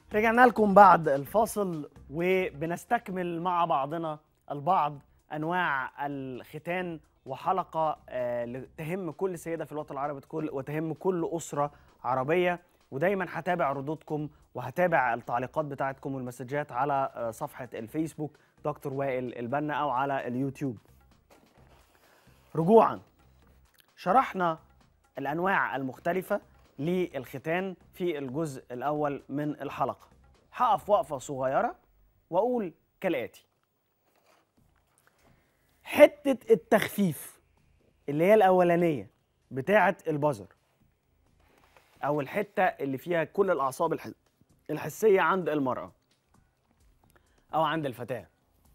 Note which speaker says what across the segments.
Speaker 1: رجعنا لكم بعد الفاصل وبنستكمل مع بعضنا البعض انواع الختان وحلقه آه، تهم كل سيده في الوطن العربي كل وتهم كل اسره عربيه ودايما هتابع ردودكم وهتابع التعليقات بتاعتكم والمسجات على آه، صفحه الفيسبوك دكتور وائل البنا او على اليوتيوب رجوعا شرحنا الانواع المختلفه للختان في الجزء الاول من الحلقه هقف وقفه صغيره واقول كالاتي حته التخفيف اللي هي الاولانيه بتاعه البزر او الحته اللي فيها كل الاعصاب الح- الحسيه عند المراه او عند الفتاه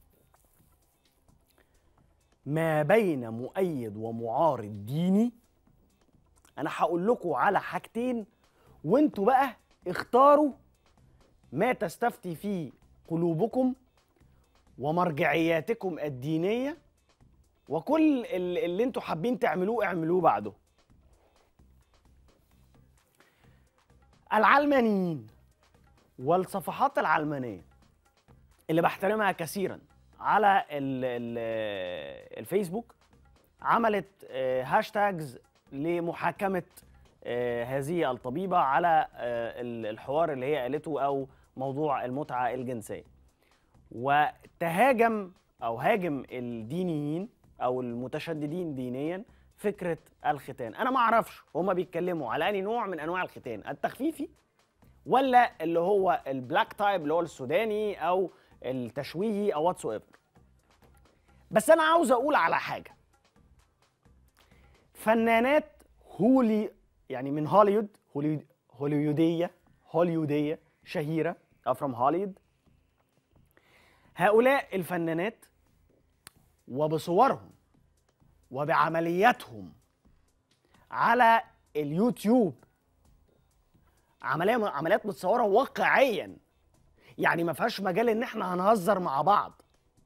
Speaker 1: ما بين مؤيد ومعارض ديني انا هقول لكم على حاجتين وانتوا بقى اختاروا ما تستفتي فيه قلوبكم ومرجعياتكم الدينيه وكل ال- اللي انتوا حابين تعملوه اعملوه بعده العلمانيين والصفحات العلمانيه اللي بحترمها كثيرا على ال ال الفيسبوك عملت آه، هاشتاجز لمحاكمه آه، هذه الطبيبه على آه، ال- الحوار اللي هي قالته او موضوع المتعه الجنسيه وتهاجم او هاجم الدينيين او المتشددين دينيا فكره الختان انا ما اعرفش هما بيتكلموا على انهي نوع من انواع الختان التخفيفي ولا اللي هو البلاك تايب اللي هو السوداني او التشويهي او واتس ايفر بس انا عاوز اقول على حاجه فنانات هولي يعني من هوليوود هوليود هوليوديه هوليوديه شهيره او فروم هوليوود هؤلاء الفنانات وبصورهم وبعملياتهم على اليوتيوب عمليه عمليات متصوره واقعيا يعني ما فيهاش مجال ان احنا هنهزر مع بعض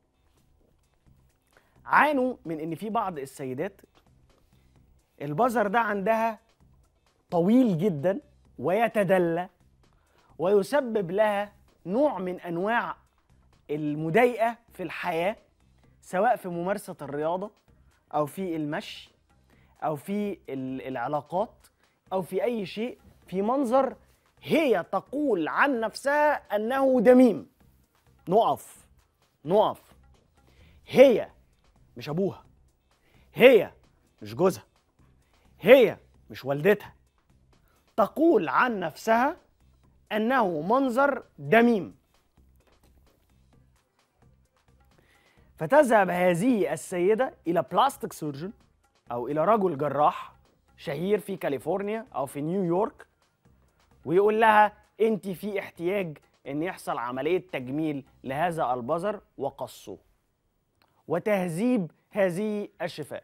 Speaker 1: عانوا من ان في بعض السيدات البزر ده عندها طويل جدا ويتدلى ويسبب لها نوع من انواع المضايقه في الحياه سواء في ممارسه الرياضه او في المشي او في ال- العلاقات او في اي شيء في منظر هي تقول عن نفسها انه دميم نقف نقف هي مش ابوها هي مش جوزها هي مش والدتها تقول عن نفسها انه منظر دميم فتذهب هذه السيده الى بلاستيك سيرجن او الى رجل جراح شهير في كاليفورنيا او في نيويورك ويقول لها انت في احتياج ان يحصل عمليه تجميل لهذا البزر وقصه وتهذيب هذه الشفاء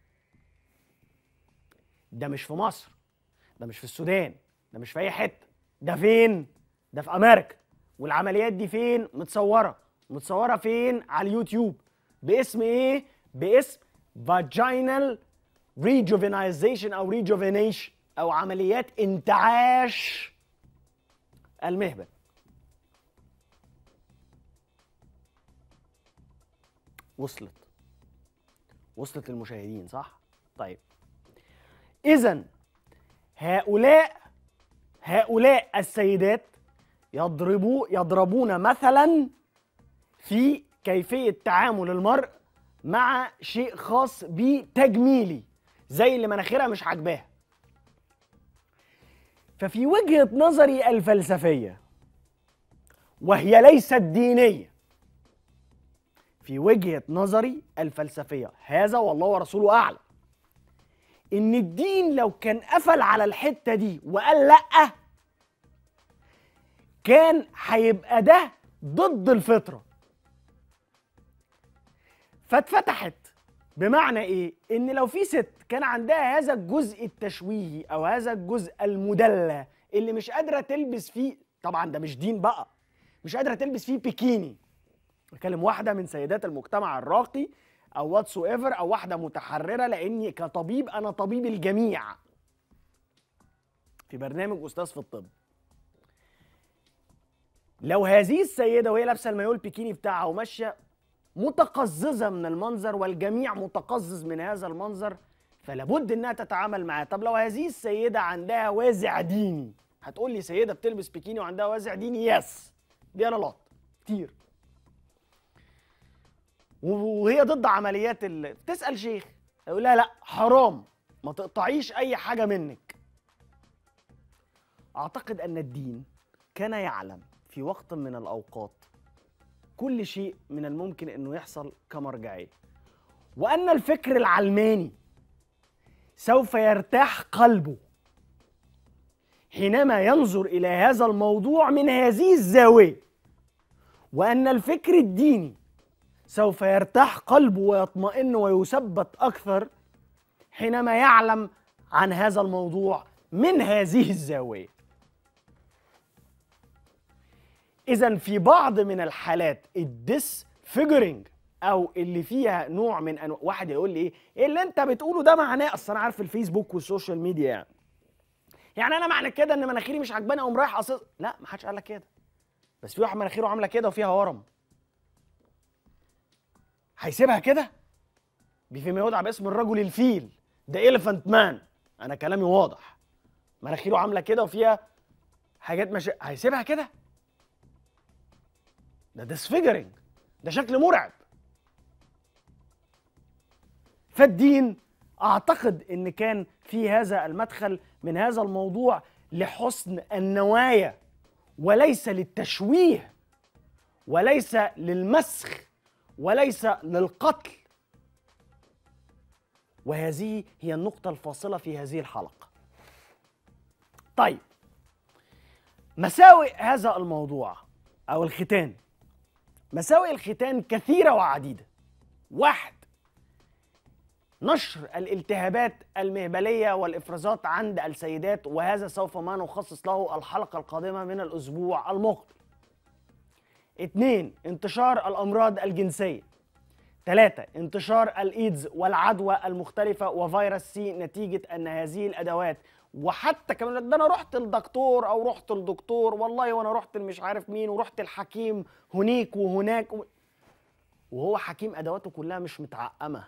Speaker 1: ده مش في مصر ده مش في السودان ده مش في اي حته ده فين ده في امريكا والعمليات دي فين متصوره متصوره فين على اليوتيوب باسم ايه باسم vaginal rejuvenization او rejuvenation او عمليات انتعاش المهبل وصلت وصلت للمشاهدين صح طيب اذا هؤلاء هؤلاء السيدات يضربوا يضربون مثلا في كيفيه تعامل المرء مع شيء خاص بتجميلي زي اللي مناخيرها مش عاجباها ففي وجهه نظري الفلسفيه وهي ليست دينيه في وجهه نظري الفلسفيه هذا والله ورسوله اعلم ان الدين لو كان قفل على الحته دي وقال لا كان هيبقى ده ضد الفطره فاتفتحت بمعنى ايه ان لو في ست كان عندها هذا الجزء التشويهي او هذا الجزء المدلى اللي مش قادره تلبس فيه طبعا ده مش دين بقى مش قادره تلبس فيه بيكيني بكلم واحده من سيدات المجتمع الراقي او واتس ايفر او واحده متحرره لاني كطبيب انا طبيب الجميع في برنامج استاذ في الطب لو هذه السيده وهي لابسه المايو البيكيني بتاعها وماشيه متقززه من المنظر والجميع متقزز من هذا المنظر فلابد انها تتعامل معاه طب لو هذه السيده عندها وازع ديني هتقول لي سيده بتلبس بيكيني وعندها وازع ديني يس دي انا لقط كتير وهي ضد عمليات ال... تسال شيخ يقول لها لا حرام ما تقطعيش اي حاجه منك اعتقد ان الدين كان يعلم في وقت من الاوقات كل شيء من الممكن انه يحصل كمرجعيه وان الفكر العلماني سوف يرتاح قلبه حينما ينظر الى هذا الموضوع من هذه الزاويه وان الفكر الديني سوف يرتاح قلبه ويطمئن ويثبت اكثر حينما يعلم عن هذا الموضوع من هذه الزاويه اذا في بعض من الحالات الديس فيجرنج او اللي فيها نوع من انواع واحد يقول لي ايه ايه اللي انت بتقوله ده معناه اصل انا عارف الفيسبوك والسوشيال ميديا يعني يعني انا معنى كده ان مناخيري مش عجباني اقوم رايح قصص لا ما حدش قال لك كده بس في واحد مناخيره عامله كده وفيها ورم هيسيبها كده فيما يدعى باسم الرجل الفيل ده إليفانت مان انا كلامي واضح مناخيره عامله كده وفيها حاجات مش هيسيبها كده ده ديسفيجرنج ده شكل مرعب فالدين اعتقد ان كان في هذا المدخل من هذا الموضوع لحسن النوايا وليس للتشويه وليس للمسخ وليس للقتل وهذه هي النقطة الفاصلة في هذه الحلقة. طيب مساوئ هذا الموضوع أو الختان مساوئ الختان كثيرة وعديدة. واحد نشر الالتهابات المهبلية والإفرازات عند السيدات وهذا سوف ما نخصص له الحلقة القادمة من الأسبوع المقبل. اثنين انتشار الأمراض الجنسية. ثلاثة انتشار الإيدز والعدوى المختلفة وفيروس سي نتيجة أن هذه الأدوات وحتى كمان ده أنا رحت الدكتور أو رحت الدكتور والله وأنا رحت مش عارف مين ورحت الحكيم هنيك وهناك وهو حكيم أدواته كلها مش متعقمة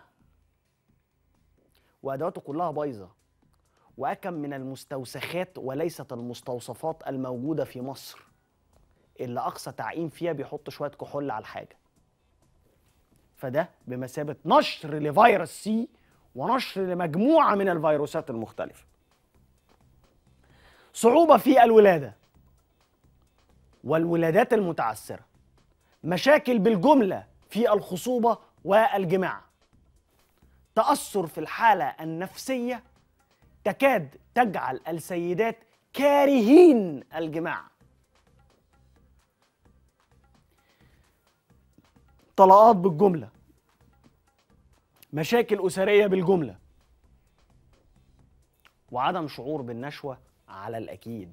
Speaker 1: وأدواته كلها بايظة وأكم من المستوسخات وليست المستوصفات الموجودة في مصر اللي أقصى تعقيم فيها بيحط شوية كحول على الحاجة فده بمثابة نشر لفيروس سي ونشر لمجموعة من الفيروسات المختلفة صعوبة في الولادة والولادات المتعسرة مشاكل بالجملة في الخصوبة والجماع تأثر في الحالة النفسية تكاد تجعل السيدات كارهين الجماع طلقات بالجملة مشاكل أسرية بالجملة وعدم شعور بالنشوة على الأكيد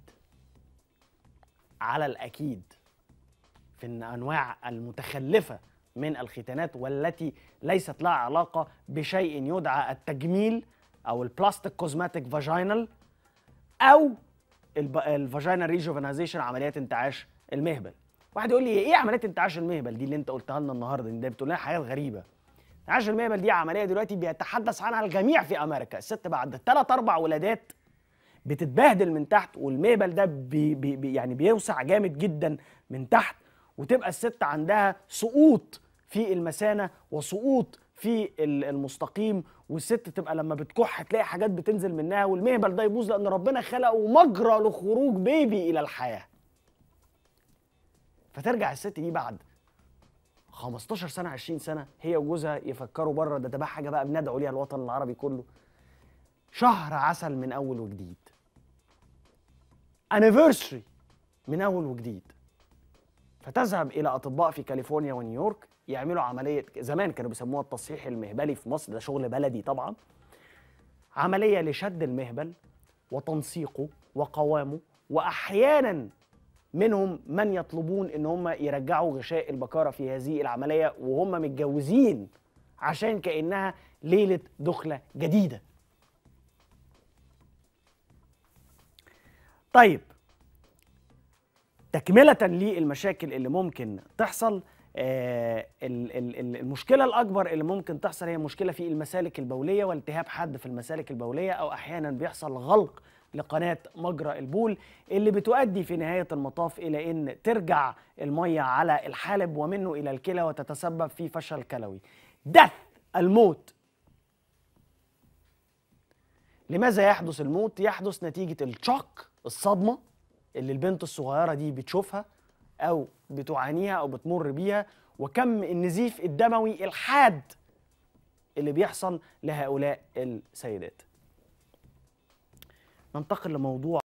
Speaker 1: على الأكيد في الأنواع المتخلفة من الختانات والتي ليست لها علاقة بشيء يدعى التجميل أو البلاستيك كوزماتيك فاجينال أو الفاجينال ريجوفينايزيشن عمليات انتعاش المهبل واحد يقول لي ايه عمليه انتعاش المهبل دي اللي انت قلتها لنا النهارده ده بتقول لنا حاجات غريبه انتعاش المهبل دي عمليه دلوقتي بيتحدث عنها الجميع في امريكا الست بعد ثلاث اربع ولادات بتتبهدل من تحت والمهبل ده بي بي يعني بيوسع جامد جدا من تحت وتبقى الست عندها سقوط في المثانه وسقوط في المستقيم والست تبقى لما بتكح تلاقي حاجات بتنزل منها والمهبل ده يبوظ لان ربنا خلقه مجرى لخروج بيبي الى الحياه فترجع الست دي بعد 15 سنه 20 سنه هي وجوزها يفكروا بره ده تبقى حاجه بقى بندعو ليها الوطن العربي كله شهر عسل من اول وجديد انيفرسري من اول وجديد فتذهب الى اطباء في كاليفورنيا ونيويورك يعملوا عمليه زمان كانوا بيسموها التصحيح المهبلي في مصر ده شغل بلدي طبعا عمليه لشد المهبل وتنسيقه وقوامه واحيانا منهم من يطلبون ان هم يرجعوا غشاء البكاره في هذه العمليه وهم متجوزين عشان كانها ليله دخله جديده. طيب تكمله للمشاكل اللي ممكن تحصل آه، ال- ال- ال- المشكله الاكبر اللي ممكن تحصل هي مشكله في المسالك البوليه والتهاب حاد في المسالك البوليه او احيانا بيحصل غلق لقناه مجرى البول اللي بتؤدي في نهايه المطاف الى ان ترجع الميه على الحالب ومنه الى الكلى وتتسبب في فشل كلوي. دث الموت لماذا يحدث الموت؟ يحدث نتيجة الشوك الصدمة اللي البنت الصغيرة دي بتشوفها أو بتعانيها أو بتمر بيها وكم النزيف الدموي الحاد اللي بيحصل لهؤلاء السيدات. ننتقل لموضوع